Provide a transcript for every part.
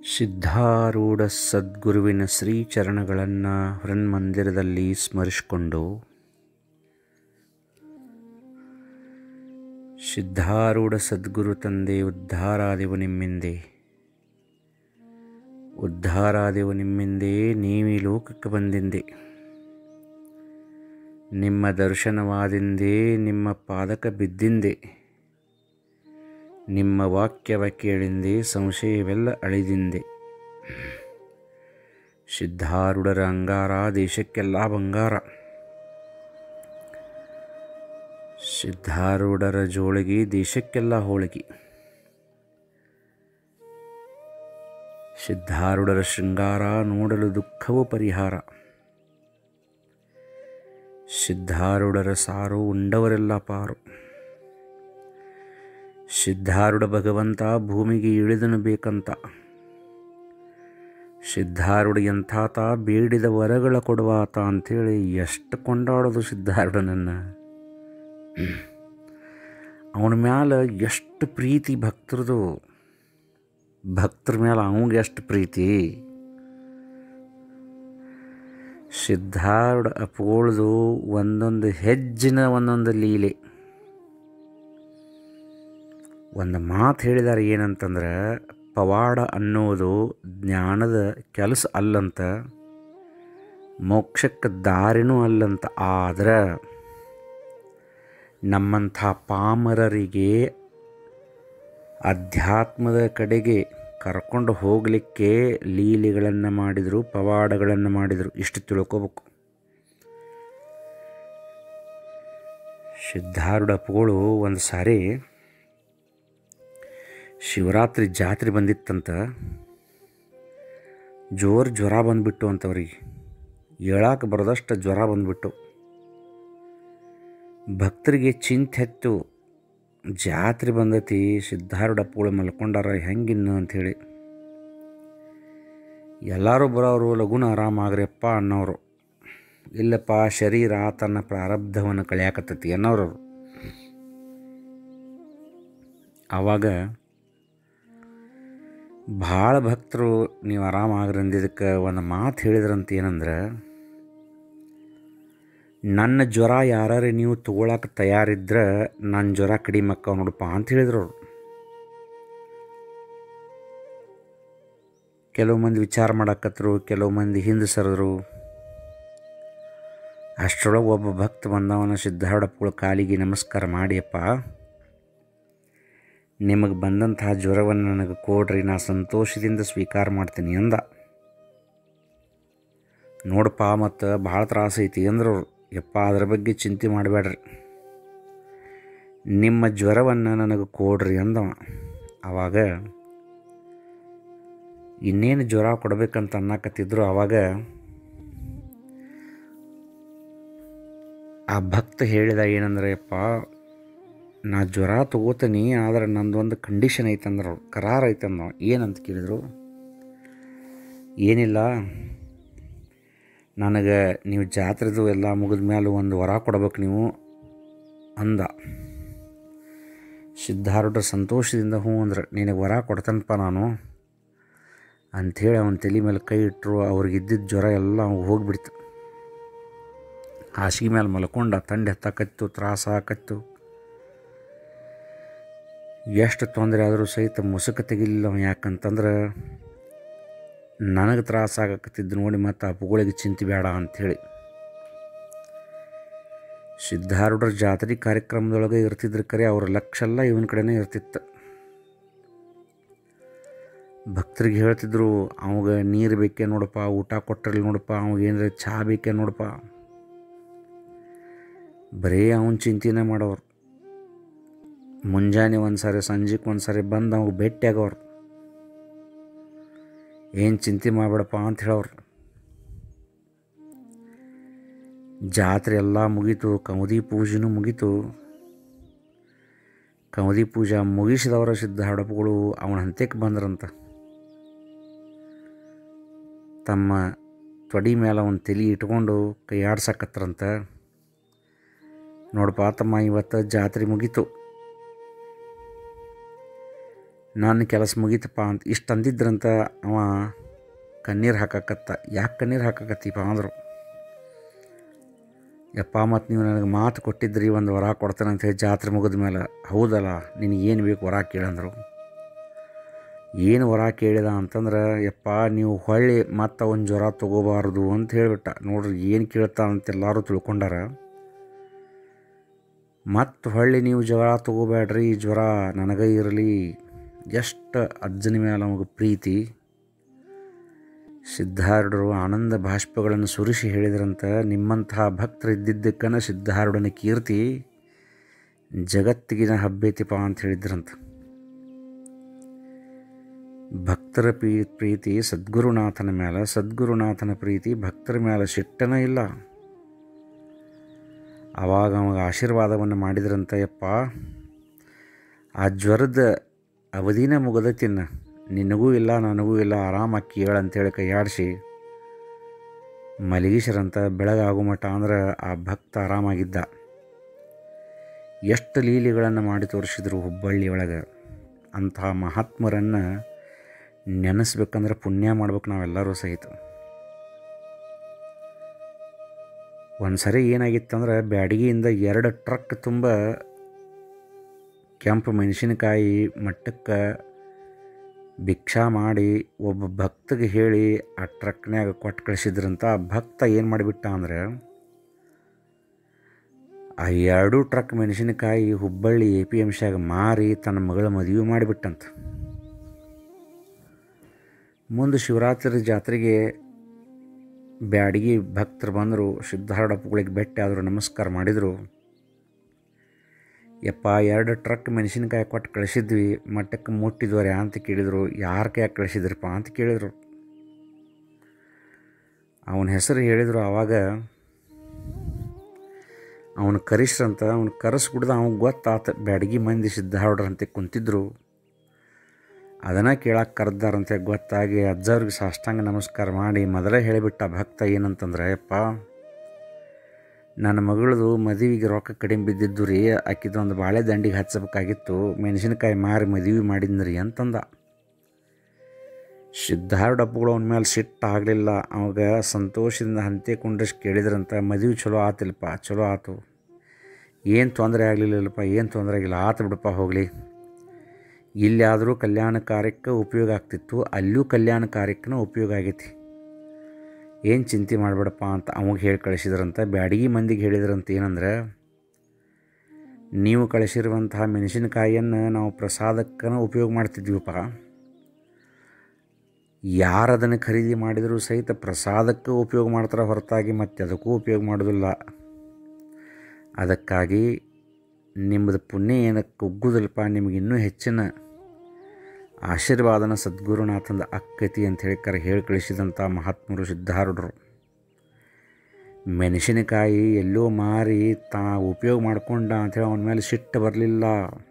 ಸಿದ್ಧಾರೂಢ ಸದ್ಗುರುವಿನ ಶ್ರೀಚರಣಗಳನ್ನು ಹೃನ್ಮಂದಿರದಲ್ಲಿ ಸ್ಮರಿಸಿಕೊಂಡು ಸಿದ್ಧಾರೂಢ ಸದ್ಗುರು ತಂದೆ ಉದ್ಧಾರಾದೆವು ನಿಮ್ಮಿಂದೆ ಉದ್ಧಾರಾದೆವು ನಿಮ್ಮಿಂದೆ ನೀವೀ ಲೋಕಕ್ಕೆ ಬಂದಿಂದೆ ನಿಮ್ಮ ದರ್ಶನವಾದಿಂದೇ ನಿಮ್ಮ ಪಾದಕ ಬಿದ್ದಿಂದೆ ನಿಮ್ಮ ವಾಕ್ಯವ ಕೇಳಿಂದೆ ಸಂಶಯವೆಲ್ಲ ಅಳಿದಿಂದೆ ಸಿದ್ಧಾರೂಢರ ಅಂಗಾರ ದೇಶಕ್ಕೆಲ್ಲ ಬಂಗಾರ ಸಿದ್ಧಾರೂಢರ ಜೋಳಿಗೆ ದೇಶಕ್ಕೆಲ್ಲ ಹೋಳಿಗೆ ಸಿದ್ಧಾರೂಢರ ಶೃಂಗಾರ ನೋಡಲು ದುಃಖವೂ ಪರಿಹಾರ ಸಿದ್ಧಾರೂಢರ ಸಾರು ಉಂಡವರೆಲ್ಲ ಪಾರು ಸಿದ್ಧಾರೂಢ ಭಗವಂತ ಭೂಮಿಗೆ ಇಳಿದನು ಬೇಕಂತ ಸಿದ್ಧಾರೂಢ ಎಂಥಾತ ಬೇಡಿದ ವರಗಳ ಕೊಡುವಾತ ಅಂಥೇಳಿ ಎಷ್ಟು ಕೊಂಡಾಡೋದು ಸಿದ್ಧಾರೂಢನನ್ನು ಅವನ ಮ್ಯಾಲ ಎಷ್ಟು ಪ್ರೀತಿ ಭಕ್ತರದು ಭಕ್ತರ ಮ್ಯಾಲ ಅವಂಗೆ ಎಷ್ಟು ಪ್ರೀತಿ ಸಿದ್ಧಾರೂಢ ಅಪ್ಗೊಳ್ದು ಒಂದೊಂದು ಹೆಜ್ಜಿನ ಒಂದೊಂದು ಲೀಲೆ ಒಂದು ಮಾತು ಹೇಳಿದ್ದಾರೆ ಏನಂತಂದ್ರೆ ಪವಾಡ ಅನ್ನೋದು ಜ್ಞಾನದ ಕೆಲಸ ಅಲ್ಲಂತ ಮೋಕ್ಷಕ್ಕೆ ದಾರಿನೂ ಅಲ್ಲಂತ ಆದ್ರೆ ನಮ್ಮಂಥ ಪಾಮರರಿಗೆ ಅಧ್ಯಾತ್ಮದ ಕಡೆಗೆ ಕರ್ಕೊಂಡು ಹೋಗಲಿಕ್ಕೆ ಲೀಲೆಗಳನ್ನು ಮಾಡಿದರು ಪವಾಡಗಳನ್ನು ಮಾಡಿದರು ಇಷ್ಟು ತಿಳ್ಕೋಬೇಕು ಸಿದ್ಧಾರೂಢ ಅಪ್ಪಗಳು ಒಂದು ಸಾರಿ ಶಿವರಾತ್ರಿ ಜಾತ್ರೆ ಬಂದಿತ್ತಂತ ಜೋರು ಜ್ವರ ಬಂದುಬಿಟ್ಟು ಅಂತವ್ರಿಗೆ ಹೇಳಕ್ಕೆ ಬರೋದಷ್ಟು ಜ್ವರ ಬಂದುಬಿಟ್ಟು ಭಕ್ತರಿಗೆ ಚಿಂತೆ ಹೆತ್ತು ಜಾತ್ರೆ ಬಂದತಿ ಸಿದ್ಧಾರೂಢಪ್ಪಗಳು ಮಲ್ಕೊಂಡಾರ ಹೆಂಗಿನ್ನು ಅಂಥೇಳಿ ಎಲ್ಲರೂ ಬರೋರು ಲಘುನ ಆರಾಮಾಗ್ರಿಯಪ್ಪ ಅನ್ನೋರು ಇಲ್ಲಪ್ಪ ಶರೀರ ತನ್ನ ಪ್ರಾರಬ್ಧವನ್ನು ಕಳೆಯಾಕತ್ತತಿ ಅನ್ನೋರು ಆವಾಗ ಭಾಳ ಭಕ್ತರು ನೀವು ಆರಾಮಾಗ್ರಿ ಅಂದಿದ್ದಕ್ಕೆ ಒಂದು ಮಾತು ಹೇಳಿದ್ರಂತ ಏನಂದ್ರೆ ನನ್ನ ಜ್ವರ ಯಾರು ನೀವು ತೊಗೊಳಕ್ಕೆ ತಯಾರಿದ್ರೆ ನನ್ನ ಜ್ವರ ಕಡಿಮೆ ಅಕ್ಕ ನೋಡಪ್ಪ ಅಂತ ಹೇಳಿದ್ರು ಅವರು ಕೆಲವು ಮಂದಿ ವಿಚಾರ ಮಾಡಕತ್ತರು ಕೆಲವು ಮಂದಿ ಹಿಂದೆ ಸರಿದ್ರು ಅಷ್ಟರೊಳಗೆ ಒಬ್ಬ ಭಕ್ತ ಬಂದವನ ಸಿದ್ಧಾರೂಢಪ್ಪಗಳ ಕಾಲಿಗೆ ನಮಸ್ಕಾರ ಮಾಡಿಯಪ್ಪ ನಿಮಗೆ ಬಂದಂತಹ ಜ್ವರವನ್ನು ನನಗೆ ಕೊಡ್ರಿ ನಾ ಸಂತೋಷದಿಂದ ಸ್ವೀಕಾರ ಮಾಡ್ತೀನಿ ಅಂದ ನೋಡಪ್ಪ ಮತ್ತು ಭಾಳ ತ್ರಾಸ ಐತಿ ಅಂದ್ರೆ ಅವ್ರು ಯಪ್ಪ ಅದ್ರ ಬಗ್ಗೆ ಚಿಂತೆ ಮಾಡಬೇಡ್ರಿ ನಿಮ್ಮ ಜ್ವರವನ್ನು ನನಗೆ ಕೊಡ್ರಿ ಅಂದವ ಆವಾಗ ಇನ್ನೇನು ಜ್ವರ ಕೊಡ್ಬೇಕಂತ ಅನ್ನಕತ್ತಿದ್ರು ಆವಾಗ ಆ ಭಕ್ತ ಹೇಳಿದ ಏನಂದ್ರೆ ಯಪ್ಪ ನಾ ಜ್ವರ ತಗೋತೀನಿ ಆದ್ರೆ ನಂದೊಂದು ಕಂಡೀಷನ್ ಐತಂದ್ರೆ ಅವ್ರು ಕರಾರ ಐತಂದ ಏನಂತ ಕೇಳಿದರು ಏನಿಲ್ಲ ನನಗೆ ನೀವು ಜಾತ್ರೆದು ಎಲ್ಲ ಮುಗಿದ ಮೇಲೆ ಒಂದು ವರ ಕೊಡ್ಬೇಕು ನೀವು ಅಂದ ಸಿದ್ಧಾರೂಢ ಸಂತೋಷದಿಂದ ಹ್ಞೂ ಅಂದ್ರೆ ನಿನಗೆ ವರ ಕೊಡ್ತೇನಪ್ಪ ನಾನು ಅಂಥೇಳಿ ಅವನ ತಲೆ ಮೇಲೆ ಕೈ ಇಟ್ಟರು ಅವ್ರಿಗಿದ್ದಿದ್ದ ಜ್ವರ ಎಲ್ಲ ಅವ್ನಿಗೆ ಹೋಗಿಬಿಡ್ತು ಹಾಸಿಗೆ ಮೇಲೆ ಮಲ್ಕೊಂಡ ತಂಡೆ ಹತ್ತಾಕತ್ತು ತ್ರಾಸ ಆಕತ್ತು ಎಷ್ಟು ತೊಂದರೆ ಆದರೂ ಸಹಿತ ಮುಸುಕ ತೆಗಿಲಿಲ್ಲ ಅವ ಯಾಕಂತಂದ್ರೆ ನನಗೆ ತ್ರಾಸ ಆಗಕತ್ತಿದ್ದು ನೋಡಿ ಮತ್ತು ಅಪ್ಪುಗಳಿಗೆ ಚಿಂತೆ ಬೇಡ ಅಂಥೇಳಿ ಸಿದ್ಧಾರೂಢರ ಜಾತ್ರೆ ಕಾರ್ಯಕ್ರಮದೊಳಗೆ ಇರ್ತಿದ್ರ ಕರೆ ಅವ್ರ ಲಕ್ಷ ಎಲ್ಲ ಇವನ ಕಡೆನೇ ಇರ್ತಿತ್ತು ಭಕ್ತರಿಗೆ ಹೇಳ್ತಿದ್ರು ಅವಾಗ ನೀರು ಬೇಕೇ ನೋಡಪ್ಪ ಊಟ ಕೊಟ್ಟರಲ್ಲಿ ನೋಡಪ್ಪ ಅವಾಗ ಏನಾರ ಚಹಾ ಬೇಕೇ ನೋಡಪ್ಪ ಬರೀ ಅವನ ಚಿಂತೆನೇ ಮಾಡೋರು ಮುಂಜಾನೆ ಒಂದು ಸಾರಿ ಸಂಜೆಗೆ ಒಂದು ಸಾರಿ ಬಂದು ಅವಾಗ ಭೇಟಿ ಆಗೋರು ಏನು ಚಿಂತೆ ಮಾಡಬೇಡಪ್ಪ ಅಂತ ಹೇಳೋರು ಜಾತ್ರೆ ಎಲ್ಲ ಮುಗೀತು ಕೌದಿ ಪೂಜೆನೂ ಮುಗೀತು ಕೌದಿ ಪೂಜೆ ಮುಗಿಸಿದವರ ಸಿದ್ಧ ಹಡಪಗಳು ಅವನ ಹಂತಕ್ಕೆ ಬಂದ್ರಂತ ತಮ್ಮ ತೊಡಿ ಮೇಲೆ ಅವನ ತಲೆ ಇಟ್ಕೊಂಡು ಕೈ ಆಡ್ಸಕತ್ರಂತ ನೋಡಪ್ಪ ತಮ್ಮ ಇವತ್ತು ಜಾತ್ರೆ ಮುಗೀತು ನನ್ನ ಕೆಲಸ ಮುಗೀತಪ್ಪ ಅಂತ ಇಷ್ಟು ಅಂದಿದ್ರಂತ ಅವ ಕಣ್ಣೀರು ಹಾಕಕತ್ತ ಯಾಕೆ ಕಣ್ಣೀರು ಹಾಕಕತ್ತೀಪ ಅಂದರು ಯಪ್ಪ ಮತ್ತು ನೀವು ನನಗೆ ಮಾತು ಕೊಟ್ಟಿದ್ರಿ ಒಂದು ವರ ಕೊಡ್ತೇನೆ ಅಂತ ಹೇಳಿ ಜಾತ್ರೆ ಮುಗಿದ ಮೇಲೆ ಹೌದಲ್ಲ ನಿನಗೆ ಏನು ಬೇಕು ವರ ಕೇಳಂದರು ಏನು ವರ ಕೇಳಿದ ಅಂತಂದ್ರೆ ಯಪ್ಪ ನೀವು ಹೊಳ್ಳಿ ಮತ್ತು ಅವನ ಜ್ವರ ತೊಗೋಬಾರ್ದು ಅಂತ ಹೇಳಿಬಿಟ್ಟ ನೋಡ್ರಿ ಏನು ಕೇಳ್ತಾ ಅಂತ ಎಲ್ಲರೂ ತಿಳ್ಕೊಂಡಾರ ಮತ್ತು ಹೊಳ್ಳಿ ನೀವು ಜ್ವರ ತೊಗೋಬೇಡ್ರಿ ಈ ಜ್ವರ ನನಗೆ ಇರಲಿ ಎಷ್ಟು ಅಜ್ಜನ ಮೇಲೆ ನಮಗೆ ಪ್ರೀತಿ ಸಿದ್ಧಾರೂಢರು ಆನಂದ ಬಾಷ್ಪಗಳನ್ನು ಸುರಿಸಿ ಹೇಳಿದ್ರಂತ ನಿಮ್ಮಂತಹ ಭಕ್ತರು ಇದ್ದಿದ್ದಕ್ಕನ ಸಿದ್ಧಾರೂಢನ ಕೀರ್ತಿ ಜಗತ್ತಿಗಿನ ಹಬ್ಬೈತಿಪ ಅಂತ ಹೇಳಿದ್ರಂತ ಭಕ್ತರ ಪ್ರೀ ಪ್ರೀತಿ ಸದ್ಗುರುನಾಥನ ಮೇಲೆ ಸದ್ಗುರುನಾಥನ ಪ್ರೀತಿ ಭಕ್ತರ ಮೇಲೆ ಸಿಟ್ಟನ ಇಲ್ಲ ಆವಾಗ ಅವಾಗ ಆಶೀರ್ವಾದವನ್ನು ಮಾಡಿದ್ರಂತ ಯಪ್ಪ ಆ ಜ್ವರದ ಅವಧಿನ ಮುಗದತಿನ್ನ ನಿನಗೂ ಇಲ್ಲ ನನಗೂ ಇಲ್ಲ ಆರಾಮಾಗಿ ಕೇಳು ಅಂತೇಳಿ ಕೈಯಾಡಿಸಿ ಮಲಗಿಸರಂತ ಬೆಳಗಾಗೋ ಮಟ್ಟ ಅಂದ್ರೆ ಆ ಭಕ್ತ ಆರಾಮಾಗಿದ್ದ ಎಷ್ಟು ಲೀಲೆಗಳನ್ನು ಮಾಡಿ ತೋರಿಸಿದ್ರು ಹುಬ್ಬಳ್ಳಿಯೊಳಗೆ ಅಂತಹ ಮಹಾತ್ಮರನ್ನು ನೆನೆಸ್ಬೇಕಂದ್ರೆ ಪುಣ್ಯ ಮಾಡ್ಬೇಕು ನಾವೆಲ್ಲರೂ ಸಹಿತ ಒಂದು ಸರಿ ಏನಾಗಿತ್ತಂದ್ರೆ ಬ್ಯಾಡಗಿಯಿಂದ ಎರಡು ಟ್ರಕ್ ತುಂಬ ಕೆಂಪು ಮೆಣಸಿನಕಾಯಿ ಮಟ್ಟಕ್ಕೆ ಭಿಕ್ಷಾ ಮಾಡಿ ಒಬ್ಬ ಭಕ್ತಗೆ ಹೇಳಿ ಆ ಟ್ರಕ್ನ್ಯಾಗ ಕೊಟ್ಟು ಕಳಿಸಿದ್ರಂತ ಆ ಭಕ್ತ ಏನು ಮಾಡಿಬಿಟ್ಟ ಅಂದ್ರೆ ಆ ಎರಡೂ ಟ್ರಕ್ ಮೆಣಸಿನಕಾಯಿ ಹುಬ್ಬಳ್ಳಿ ಎ ಪಿ ಎಮ್ ಸಿಯಾಗ ಮಾರಿ ತನ್ನ ಮಗಳ ಮದುವೆ ಮಾಡಿಬಿಟ್ಟಂತ ಮುಂದೆ ಶಿವರಾತ್ರಿ ಜಾತ್ರೆಗೆ ಬ್ಯಾಡಗಿ ಭಕ್ತರು ಬಂದರು ಸಿದ್ಧಾರೂಢಪ್ಪಗಳಿಗೆ ಭೇಟಿ ಆದರು ನಮಸ್ಕಾರ ಮಾಡಿದರು ಯಪ್ಪ ಎರಡು ಟ್ರಕ್ ಮೆಣಸಿನ್ಕಾಯಿ ಕೊಟ್ಟು ಕಳಿಸಿದ್ವಿ ಮಟ್ಟಕ್ಕೆ ಮುಟ್ಟಿದ್ವರೆ ಅಂತ ಕೇಳಿದರು ಯಾರ ಕೈಯಾಗ ಕಳಿಸಿದ್ರಪ್ಪ ಅಂತ ಕೇಳಿದರು ಅವನ ಹೆಸರು ಹೇಳಿದರು ಆವಾಗ ಅವನು ಕರಿಸ್ರಂತ ಅವ್ನು ಕರೆಸ್ಬಿಡ್ದ ಅವ್ನಿಗೆ ಗೊತ್ತಾತ ಬ್ಯಾಡಗಿ ಮಂದಿ ಸಿದ್ಧಾರೂಢರಂತೆ ಕುಂತಿದ್ರು ಅದನ್ನು ಕೇಳಕ್ಕೆ ಕರೆದಾರಂತೆ ಗೊತ್ತಾಗಿ ಅಜ್ಜವ್ರಿಗೆ ಸಾಷ್ಟಾಂಗ ನಮಸ್ಕಾರ ಮಾಡಿ ಮೊದಲೇ ಹೇಳಿಬಿಟ್ಟ ಭಕ್ತ ಏನಂತಂದ್ರೆ ಯಪ್ಪ ನನ್ನ ಮಗಳದು ಮದುವೆಗೆ ರೊಕ್ಕ ಕಡಿಮೆ ಬಿದ್ದಿದ್ದು ರೀ ಆಕಿದು ಒಂದು ಬಾಳೆ ದಂಡಿಗೆ ಹಚ್ಚಬೇಕಾಗಿತ್ತು ಮೆಣಸಿನಕಾಯಿ ಮಾರಿ ಮದುವೆ ಮಾಡಿದ್ರಿ ಅಂತಂದ ಸಿದ್ಧಾರೂಢಪ್ಪಗಳು ಅವನ ಮೇಲೆ ಸಿಟ್ಟು ಆಗಲಿಲ್ಲ ಅವಾಗ ಸಂತೋಷದಿಂದ ಹಂತೆ ಕುಂಡ್ರಿಸಿ ಕೇಳಿದ್ರಂತ ಮದುವೆ ಚಲೋ ಆತಿಲ್ಲಪ್ಪ ಚಲೋ ಆತು ಏನು ತೊಂದರೆ ಆಗಲಿಲ್ಲಪ್ಪ ಏನು ತೊಂದರೆ ಆಗಿಲ್ಲ ಆತು ಬಿಡಪ್ಪ ಹೋಗಲಿ ಇಲ್ಲಾದರೂ ಕಲ್ಯಾಣ ಕಾರ್ಯಕ್ಕೆ ಉಪಯೋಗ ಆಗ್ತಿತ್ತು ಅಲ್ಲೂ ಕಲ್ಯಾಣ ಕಾರ್ಯಕ್ಕೂ ಉಪಯೋಗ ಆಗೈತಿ ಏನು ಚಿಂತೆ ಮಾಡಬೇಡಪ್ಪ ಅಂತ ಅವಾಗ ಹೇಳಿ ಕಳಿಸಿದ್ರಂತ ಬ್ಯಾಡಗಿ ಮಂದಿಗೆ ಹೇಳಿದ್ರಂತ ಏನಂದ್ರೆ ನೀವು ಕಳಿಸಿರುವಂತಹ ಮೆಣಸಿನಕಾಯಿಯನ್ನು ನಾವು ಪ್ರಸಾದಕ್ಕನ ಉಪಯೋಗ ಮಾಡ್ತಿದ್ವಿಪ್ಪ ಯಾರು ಅದನ್ನು ಖರೀದಿ ಮಾಡಿದರೂ ಸಹಿತ ಪ್ರಸಾದಕ್ಕೆ ಉಪಯೋಗ ಮಾಡ್ತಾರೆ ಹೊರತಾಗಿ ಮತ್ತೆ ಅದಕ್ಕೂ ಉಪಯೋಗ ಮಾಡೋದಿಲ್ಲ ಅದಕ್ಕಾಗಿ ನಿಮ್ಮದು ಪುಣ್ಯ ಏನಕ್ಕೆ ಕುಗ್ಗುದಿಲ್ಲಪ್ಪ ನಿಮಗೆ ಇನ್ನೂ ಹೆಚ್ಚಿನ ಆಶೀರ್ವಾದನ ಸದ್ಗುರುನಾಥಂದ ಅಕ್ಕತಿ ಅಂತ ಹೇಳಿ ಕರೆ ಹೇಳಿ ಕಳಿಸಿದಂಥ ಮಹಾತ್ಮರು ಸಿದ್ಧಾರೂಢರು ಮೆಣಸಿನಕಾಯಿ ಎಲ್ಲೋ ಮಾರಿ ತಾ ಉಪಯೋಗ ಮಾಡ್ಕೊಂಡ ಅಂಥೇಳಿ ಅವನ ಮೇಲೆ ಸಿಟ್ಟು ಬರಲಿಲ್ಲ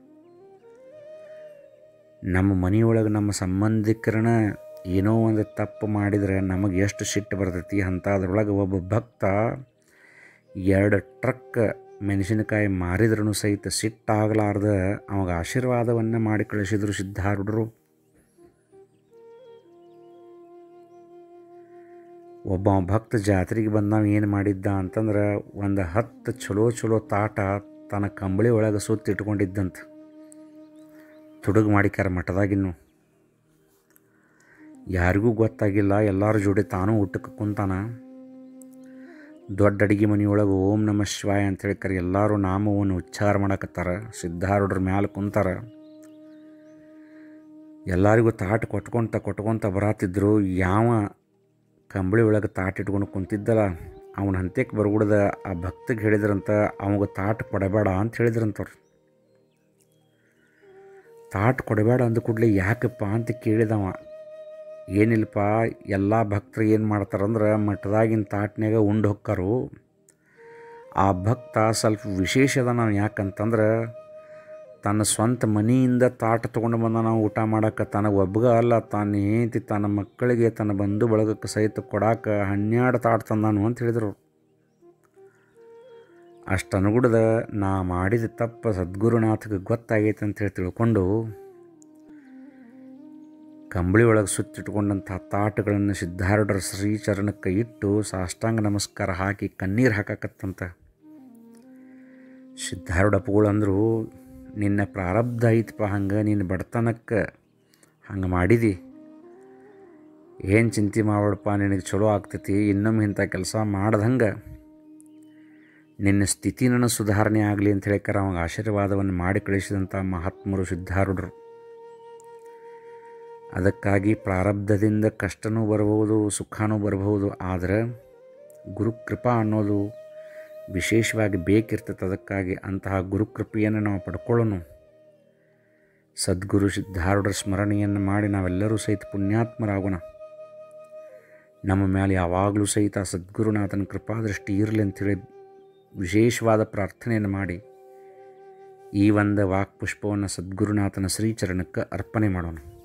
ನಮ್ಮ ಮನೆಯೊಳಗೆ ನಮ್ಮ ಸಂಬಂಧಿಕರನ್ನ ಏನೋ ಒಂದು ತಪ್ಪು ಮಾಡಿದರೆ ನಮಗೆ ಎಷ್ಟು ಸಿಟ್ಟು ಬರ್ತೈತಿ ಅಂಥದ್ರೊಳಗೆ ಒಬ್ಬ ಭಕ್ತ ಎರಡು ಟ್ರಕ್ ಮೆಣಸಿನಕಾಯಿ ಮಾರಿದ್ರೂ ಸಹಿತ ಸಿಟ್ಟಾಗಲಾರ್ದ ಅವಾಗ ಆಶೀರ್ವಾದವನ್ನು ಮಾಡಿ ಕಳಿಸಿದ್ರು ಸಿದ್ಧಾರೂಢರು ಒಬ್ಬ ಭಕ್ತ ಜಾತ್ರೆಗೆ ಬಂದವ ಏನು ಮಾಡಿದ್ದ ಅಂತಂದ್ರೆ ಒಂದು ಹತ್ತು ಚಲೋ ಚಲೋ ತಾಟ ತನ್ನ ಕಂಬಳಿ ಒಳಗೆ ಸುತ್ತ ಇಟ್ಕೊಂಡಿದ್ದಂತ ತುಡುಗು ಮಾಡಿಕ್ಯಾರ ಮಠದಾಗಿನ್ನು ಯಾರಿಗೂ ಗೊತ್ತಾಗಿಲ್ಲ ಎಲ್ಲರ ಜೋಡಿ ತಾನೂ ಊಟಕ್ಕೆ ಕುಂತಾನ ದೊಡ್ಡ ಅಡಿಗೆ ಮನೆಯೊಳಗೆ ಓಂ ನಮ ಶಿವಾಯ ಅಂತ ಹೇಳ್ತಾರೆ ಎಲ್ಲರೂ ನಾಮವನ್ನು ಉಚ್ಚಾರ ಮಾಡಕತ್ತಾರ ಸಿದ್ಧಾರೂಢರ ಮ್ಯಾಲೆ ಕುಂತಾರ ಎಲ್ಲರಿಗೂ ತಾಟ ಕೊಟ್ಕೊಂತ ಕೊಟ್ಕೊಂತ ಬರತ್ತಿದ್ರು ಯಾವ ಕಂಬಳಿ ಒಳಗೆ ತಾಟ ಇಟ್ಕೊಂಡು ಕುಂತಿದ್ದಲ್ಲ ಅವನ ಹಂತಕ್ಕೆ ಬರ್ಗುಡ್ದ ಆ ಭಕ್ತಿಗೆ ಹೇಳಿದ್ರಂತ ಅವಾಗ ತಾಟ ಕೊಡಬೇಡ ಅಂತ ಹೇಳಿದ್ರಂತವ್ರು ತಾಟ ಕೊಡಬೇಡ ಅಂದ ಕೂಡಲೇ ಯಾಕಪ್ಪ ಅಂತ ಕೇಳಿದವ ಏನಿಲ್ಲಪ್ಪ ಎಲ್ಲ ಭಕ್ತರು ಏನು ಮಾಡ್ತಾರಂದ್ರೆ ಮಠದಾಗಿನ ತಾಟ್ನ್ಯಾಗ ಉಂಡು ಹೊಕ್ಕಾರು ಆ ಭಕ್ತ ಸ್ವಲ್ಪ ವಿಶೇಷ ಅದ ನಾವು ಯಾಕಂತಂದ್ರೆ ತನ್ನ ಸ್ವಂತ ಮನೆಯಿಂದ ತಾಟ ತೊಗೊಂಡು ಬಂದ ನಾವು ಊಟ ಮಾಡಕ್ಕೆ ತನಗೆ ಒಬ್ಬಗ ಅಲ್ಲ ತಾನು ಹೆಂಡತಿ ತನ್ನ ಮಕ್ಕಳಿಗೆ ತನ್ನ ಬಂಧು ಬಳಗಕ್ಕೆ ಸಹಿತ ಕೊಡಾಕ ಹನ್ನೆರಡು ತಾಟ ತಂದಾನು ಅಂತ ಹೇಳಿದರು ಅಷ್ಟು ಅನುಗುಣದ ನಾ ಮಾಡಿದ ತಪ್ಪು ಸದ್ಗುರುನಾಥಗೆ ಗೊತ್ತಾಗೈತೆ ಅಂತೇಳಿ ತಿಳ್ಕೊಂಡು ಕಂಬಳಿ ಒಳಗೆ ಸುತ್ತಿಟ್ಕೊಂಡಂಥ ತಾಟುಗಳನ್ನು ಸಿದ್ಧಾರೂಢರ ಶ್ರೀಚರಣಕ್ಕೆ ಇಟ್ಟು ಸಾಷ್ಟಾಂಗ ನಮಸ್ಕಾರ ಹಾಕಿ ಕಣ್ಣೀರು ಹಾಕಕತ್ತಂತ ಸಿದ್ಧಾರೂಢಪ್ಪಗಳು ಅಂದರು ನಿನ್ನ ಪ್ರಾರಬ್ಧ ಐತಪ್ಪ ಹಂಗೆ ನಿನ್ನ ಬಡತನಕ್ಕೆ ಹಂಗೆ ಮಾಡಿದಿ ಏನು ಚಿಂತೆ ಮಾಡಬೇಡಪ್ಪ ನಿನಗೆ ಚಲೋ ಆಗ್ತೈತಿ ಇನ್ನೊಮ್ಮೆ ಇಂಥ ಕೆಲಸ ಮಾಡ್ದಂಗೆ ನಿನ್ನ ಸ್ಥಿತಿನ ಸುಧಾರಣೆ ಆಗಲಿ ಅಂತ ಹೇಳಿಕರ ಅವಾಗ ಆಶೀರ್ವಾದವನ್ನು ಮಾಡಿ ಕಳಿಸಿದಂಥ ಮಹಾತ್ಮರು ಸಿದ್ಧಾರೂಢರು ಅದಕ್ಕಾಗಿ ಪ್ರಾರಬ್ಧದಿಂದ ಕಷ್ಟನೂ ಬರಬಹುದು ಸುಖನೂ ಬರಬಹುದು ಆದರೆ ಗುರುಕೃಪಾ ಅನ್ನೋದು ವಿಶೇಷವಾಗಿ ಬೇಕಿರ್ತೈತೆ ಅದಕ್ಕಾಗಿ ಅಂತಹ ಗುರುಕೃಪೆಯನ್ನು ನಾವು ಪಡ್ಕೊಳ್ಳೋಣ ಸದ್ಗುರು ಸಿದ್ಧಾರೂಢರ ಸ್ಮರಣೆಯನ್ನು ಮಾಡಿ ನಾವೆಲ್ಲರೂ ಸಹಿತ ಪುಣ್ಯಾತ್ಮರಾಗೋಣ ನಮ್ಮ ಮೇಲೆ ಯಾವಾಗಲೂ ಸಹಿತ ಸದ್ಗುರುನಾಥನ ಕೃಪಾದೃಷ್ಟಿ ಇರಲಿ ಅಂಥೇಳಿ ವಿಶೇಷವಾದ ಪ್ರಾರ್ಥನೆಯನ್ನು ಮಾಡಿ ಈ ಒಂದು ವಾಕ್ಪುಷ್ಪವನ್ನು ಸದ್ಗುರುನಾಥನ ಶ್ರೀಚರಣಕ್ಕೆ ಅರ್ಪಣೆ ಮಾಡೋಣ